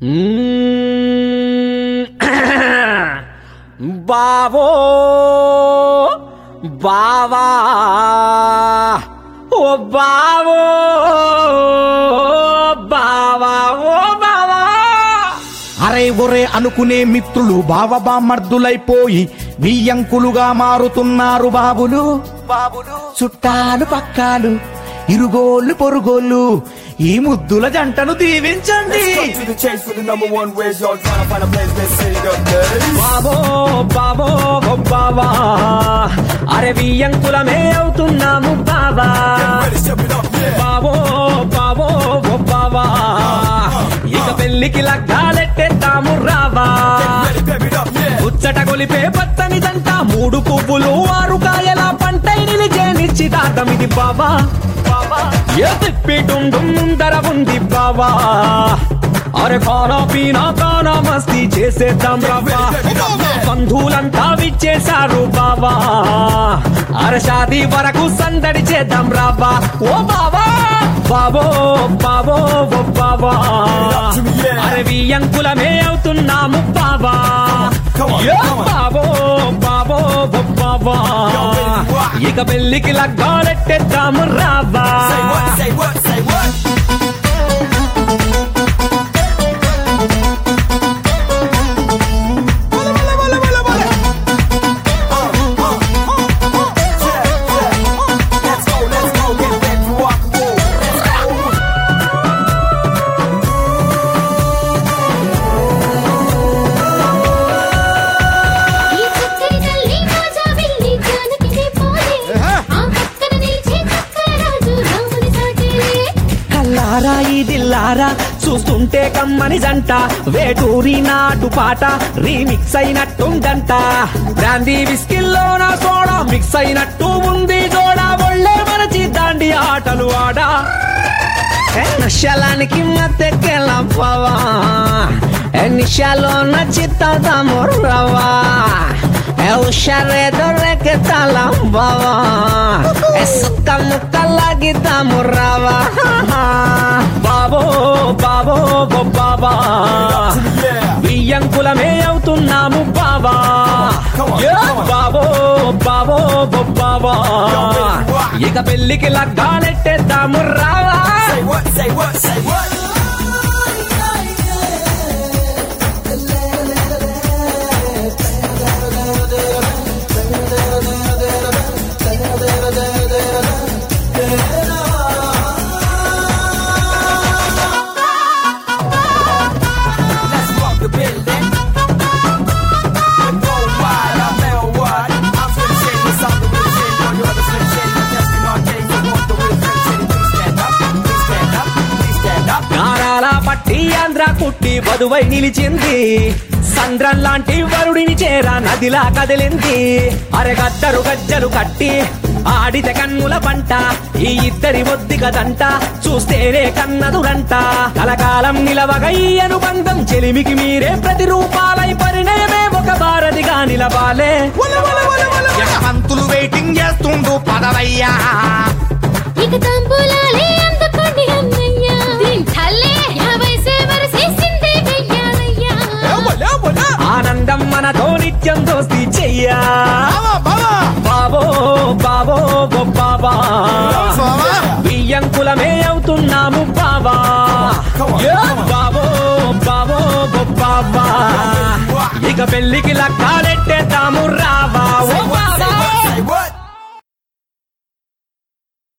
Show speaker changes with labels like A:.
A: బావో బావా ఓ బావో బావా ఓ బావా
B: అరే ఒరే అనుకునే మిత్రులు బావబామర్దులైపోయి బియ్యంకులుగా మారుతున్నారు బాబులు బాబులు చుట్టాలు పక్కాలు ఇరుగోళ్ళు పొరుగోళ్ళు ఈ ముద్దుల జంటను దీవించండి
C: Come to the chase for the number one raise y'all trying to find a place let's set it up guys
A: బావో బావో ఓ బావా అరే బియ్యంకులమే అవుతున్నాము బావా
C: ready step it up yeah
A: బావో బావో ఓ బావా ఇక పెళ్లికి లగ్గాలెట్టేద్దాము రావా
C: ready step it up yeah
A: ముచ్చట గొలిపే పచ్చని దంట మూడు పువ్వులు ఆరు కాయల పంటై నిలిచే నిశ్చితార్థం ఇది బావా బావా ఏ తిప్పిటుండు ముందర ఉంది బావా అరే ఖానా పీనా కానా మస్తీ చేసేద్దాం బావా బంధువులంతా విచ్చేశారు బావా అరే షాదీ వరకు సందడి చేద్దాం రావా ఓ బావా బావో బావో ఓ బావా అరే వియంకులమే అవుతున్నాము బావా
C: Come on,
A: యో
C: come on.
A: బావో బావో ఓ బావా ఇక పెళ్లికి లగ్గాలెట్టేద్దాము రావా
C: say what say what say what Let's go, let's go, get back to rock and roll. Let's go.
D: ఈ చక్కని తల్లి రాజా వెళ్ళి జానకిని పోలే ఆ పక్కన నిలిచే చక్కర రాజు రాముని సాటేలే
A: కల్లారా ఇదిల్లారా చూస్తుంటే కమ్మని జంట వేటూరి నాటు పాట రీమిక్స్ అయినట్టుందంట బ్రాందీ విస్కిల్లో నా సోడా మిక్స్ అయినట్టు ఉంది జోడా ఒళ్ళే మనచి దాండి ఆటలు ఆడా ఏ నశలానికి మత్తెక్కెళ్ళవా ఏ నిషాలో నచ్చితాము రవా ఏ ఉషారే దొరకే తలంబవా ఏ సుక్క ముక్కలాగిద్దాము రవా బాబో బాబో ఓ బాబా
C: Yeah.
A: బియ్యంకులమే అవుతున్నాము బాబా
C: Come on,
A: యో
C: come on.
A: బాబో బాబో ఓ బాబా ఇక పెళ్లికి లగ్గాలెట్టేద్దాము రావా
C: Say what, say what, say what? Let's rock the building. And go wild, I'm Mel Wide. I'm Slim Shady, I'm the real Shady. All you other Slim Shady, I'm testing our case. I want the real Slim Shady. Please stand up, please stand up, please stand up.
A: నారాల పట్టి ఆంధ్ర కుట్టి బదువై నిలిచింది సంద్రం లాంటి వరుడిని చేరా నదిలా కదిలింది అరగద్దరు గజ్జలు కట్టి ఆడితే కన్నుల పంట ఈ ఇద్దరి ఒద్ది కదంట చూస్తేనే కన్నదురంట కలకాలం నిలవగ ఈ అనుబంధం చెలిమికి మీరే ప్రతిరూపాలై పరిణయమే ఒక భారతిగా నిలవాలే
B: పంతులు వెయిటింగ్ చేస్తుండు పదవయ్యా
D: ఇక తాంబూలాలే అందుకోండి అన్నయ్య దీని తల్లే యాభై సేవలు చేసిందే వెయ్యాలయ్యా
A: ఆనందం మనతో నిత్యం దోస్తి చెయ్యా బాబో బాబో ఓ బాబా బియ్యంకులమే అవుతున్నాము బాబా యో బాబో బాబో ఓ బాబా ఇక పెళ్లికి లక్కాలెట్టేద్దాము రావా ఓ బాబా